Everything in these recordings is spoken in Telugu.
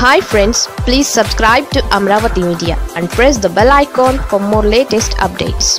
hi friends please subscribe to Amaravati media and press the bell icon for more latest updates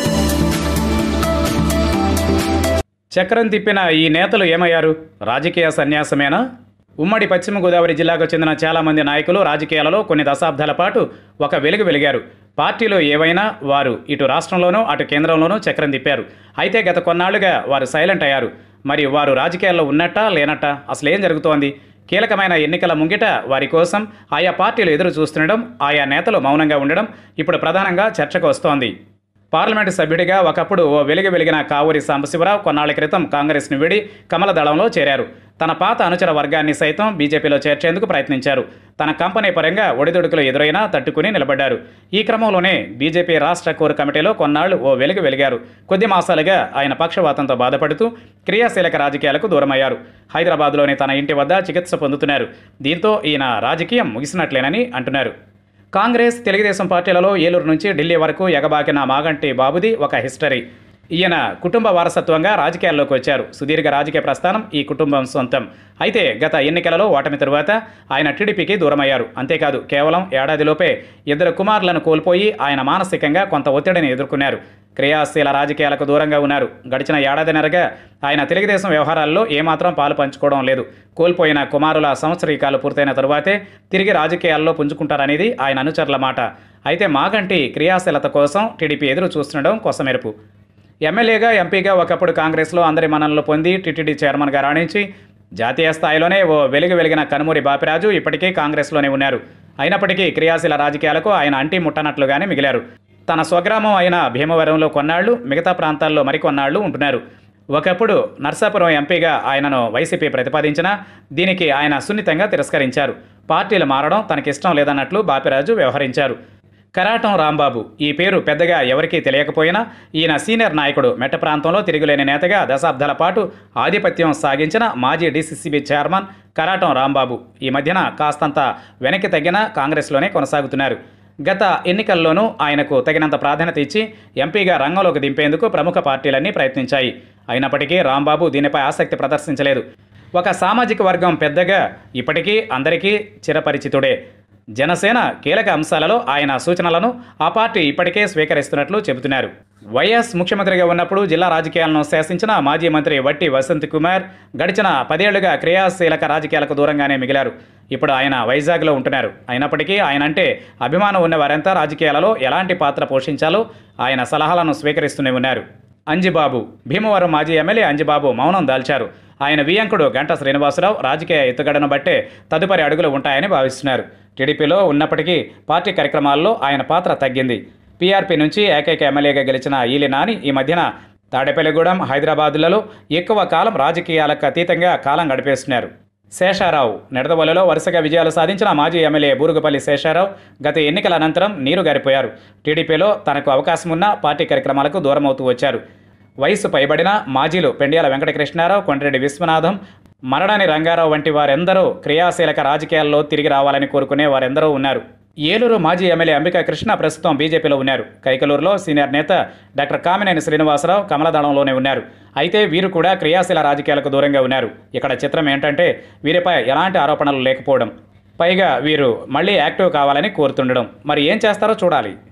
చక్రం తిప్పిన ఈ నేతలు ఏమయ్యారు రాజకీయ సన్యాసమేనా ఉమ్మడి పశ్చిమ గోదావరి జిల్లాకు చెందిన చాలామంది నాయకులు రాజకీయాలలో కొన్ని దశాబ్దాల పాటు ఒక వెలుగు వెలిగారు పార్టీలు ఏవైనా వారు ఇటు రాష్ట్రంలోనూ అటు కేంద్రంలోనూ చక్రం తిప్పారు అయితే గత కొన్నాళ్లుగా వారు సైలెంట్ అయ్యారు మరి వారు రాజకీయాల్లో ఉన్నట్టా లేనట్టా అసలు ఏం జరుగుతోంది కీలకమైన ఎన్నికల ముంగిట వారి కోసం ఆయా పార్టీలు ఎదురు చూస్తుండడం ఆయా నేతలు మౌనంగా ఉండడం ఇప్పుడు ప్రధానంగా చర్చకు వస్తోంది పార్లమెంటు సభ్యుడిగా ఒకప్పుడు ఓ వెలుగు వెలిగిన కావూరి సాంబశివరావు కొన్నాళ్ల క్రితం కాంగ్రెస్ను విడి కమల దళంలో చేరారు తన పాత అనుచర వర్గాన్ని సైతం బీజేపీలో చేర్చేందుకు ప్రయత్నించారు తన కంపెనీ పరంగా ఒడిదుడుకులు ఎదురైనా తట్టుకుని నిలబడ్డారు ఈ క్రమంలోనే బీజేపీ రాష్ట్ర కోర్ కమిటీలో కొన్నాళ్లు ఓ వెలుగు వెలిగారు కొద్ది మాసాలుగా ఆయన పక్షవాతంతో బాధపడుతూ క్రియాశీలక రాజకీయాలకు దూరమయ్యారు హైదరాబాద్లోని తన ఇంటి వద్ద చికిత్స పొందుతున్నారు దీంతో ఈయన రాజకీయం ముగిసినట్లేనని అంటున్నారు కాంగ్రెస్ తెలుగుదేశం పార్టీలలో ఏలూరు నుంచి ఢిల్లీ వరకు ఎగబాకిన మాగంటి బాబుది ఒక హిస్టరీ ఈయన కుటుంబ వారసత్వంగా రాజకీయాల్లోకి వచ్చారు సుదీర్ఘ రాజకీయ ప్రస్థానం ఈ కుటుంబం సొంతం అయితే గత ఎన్నికలలో ఓటమి తరువాత ఆయన టీడీపీకి దూరమయ్యారు అంతేకాదు కేవలం ఏడాదిలోపే ఇద్దరు కుమారులను కోల్పోయి ఆయన మానసికంగా కొంత ఒత్తిడిని ఎదుర్కొన్నారు క్రియాశీల రాజకీయాలకు దూరంగా ఉన్నారు గడిచిన ఏడాదిన్నరగా ఆయన తెలుగుదేశం వ్యవహారాల్లో ఏమాత్రం పాలు పంచుకోవడం లేదు కోల్పోయిన కుమారుల సంవత్సరీకాలు పూర్తయిన తరువాతే తిరిగి రాజకీయాల్లో పుంజుకుంటారనేది ఆయన అనుచరుల మాట అయితే మాగంటి క్రియాశీలత కోసం టీడీపీ ఎదురు చూస్తుండడం కొసమెరుపు ఎమ్మెల్యేగా ఎంపీగా ఒకప్పుడు కాంగ్రెస్లో అందరి మన్ననలు పొంది టీటీడీ చైర్మన్గా రాణించి జాతీయ స్థాయిలోనే ఓ వెలుగు వెలిగిన కనుమూరి బాపిరాజు ఇప్పటికీ కాంగ్రెస్లోనే ఉన్నారు అయినప్పటికీ క్రియాశీల రాజకీయాలకు ఆయన అంటి ముట్టనట్లుగానే మిగిలారు తన స్వగ్రామం అయిన భీమవరంలో కొన్నాళ్లు మిగతా ప్రాంతాల్లో మరికొన్నాళ్లు ఉంటున్నారు ఒకప్పుడు నర్సాపురం ఎంపీగా ఆయనను వైసీపీ ప్రతిపాదించినా దీనికి ఆయన సున్నితంగా తిరస్కరించారు పార్టీలు మారడం తనకిష్టం లేదన్నట్లు బాపిరాజు వ్యవహరించారు కరాటం రాంబాబు ఈ పేరు పెద్దగా ఎవరికీ తెలియకపోయినా ఈయన సీనియర్ నాయకుడు మెట్ట ప్రాంతంలో తిరుగులేని నేతగా దశాబ్దాల పాటు ఆధిపత్యం సాగించిన మాజీ డీసీసీబీ చైర్మన్ కరాటం రాంబాబు ఈ మధ్యన కాస్తంత వెనక్కి తగ్గిన కాంగ్రెస్లోనే కొనసాగుతున్నారు గత ఎన్నికల్లోనూ ఆయనకు తగినంత ప్రాధాన్యత ఇచ్చి ఎంపీగా రంగంలోకి దింపేందుకు ప్రముఖ పార్టీలన్నీ ప్రయత్నించాయి అయినప్పటికీ రాంబాబు దీనిపై ఆసక్తి ప్రదర్శించలేదు ఒక సామాజిక వర్గం పెద్దగా ఇప్పటికీ అందరికీ చిరపరిచితుడే జనసేన కీలక అంశాలలో ఆయన సూచనలను ఆ పార్టీ ఇప్పటికే స్వీకరిస్తున్నట్లు చెబుతున్నారు వైఎస్ ముఖ్యమంత్రిగా ఉన్నప్పుడు జిల్లా రాజకీయాలను శాసించిన మాజీ మంత్రి వట్టి వసంత్ కుమార్ గడిచిన పదేళ్లుగా క్రియాశీలక రాజకీయాలకు దూరంగానే మిగిలారు ఇప్పుడు ఆయన వైజాగ్లో ఉంటున్నారు అయినప్పటికీ ఆయన అంటే అభిమానం ఉన్న వారంతా రాజకీయాలలో ఎలాంటి పాత్ర పోషించాలో ఆయన సలహాలను స్వీకరిస్తూనే ఉన్నారు అంజిబాబు భీమవరం మాజీ ఎమ్మెల్యే అంజిబాబు మౌనం దాల్చారు ఆయన వియంకుడు గంట శ్రీనివాసరావు రాజకీయ ఎత్తుగడను బట్టే తదుపరి అడుగులు ఉంటాయని భావిస్తున్నారు టీడీపీలో ఉన్నప్పటికీ పార్టీ కార్యక్రమాల్లో ఆయన పాత్ర తగ్గింది పీఆర్పీ నుంచి ఏకైక ఎమ్మెల్యేగా గెలిచిన ఈలి నాని ఈ మధ్యన తాడేపల్లిగూడెం హైదరాబాదులలో ఎక్కువ కాలం రాజకీయాలకు అతీతంగా కాలం గడిపేస్తున్నారు శేషారావు నిడదవోలులో వరుసగా విజయాలు సాధించిన మాజీ ఎమ్మెల్యే బూరుగుపల్లి శేషారావు గత ఎన్నికల అనంతరం నీరు గారిపోయారు టీడీపీలో తనకు అవకాశం ఉన్న పార్టీ కార్యక్రమాలకు దూరమవుతూ వచ్చారు వయసు పైబడిన మాజీలు పెండియాల వెంకటకృష్ణారావు కొండ్రెడ్డి విశ్వనాథం మరడాని రంగారావు వంటి వారెందరూ క్రియాశీలక రాజకీయాల్లో తిరిగి రావాలని కోరుకునే వారెందరో ఉన్నారు ఏలూరు మాజీ ఎమ్మెల్యే అంబికా కృష్ణ ప్రస్తుతం బీజేపీలో ఉన్నారు కైకలూరులో సీనియర్ నేత డాక్టర్ కామినేని శ్రీనివాసరావు కమలదళంలోనే ఉన్నారు అయితే వీరు కూడా క్రియాశీల రాజకీయాలకు దూరంగా ఉన్నారు ఇక్కడ చిత్రం ఏంటంటే వీరిపై ఎలాంటి ఆరోపణలు లేకపోవడం పైగా వీరు మళ్ళీ యాక్టివ్ కావాలని కోరుతుండడం మరి ఏం చేస్తారో చూడాలి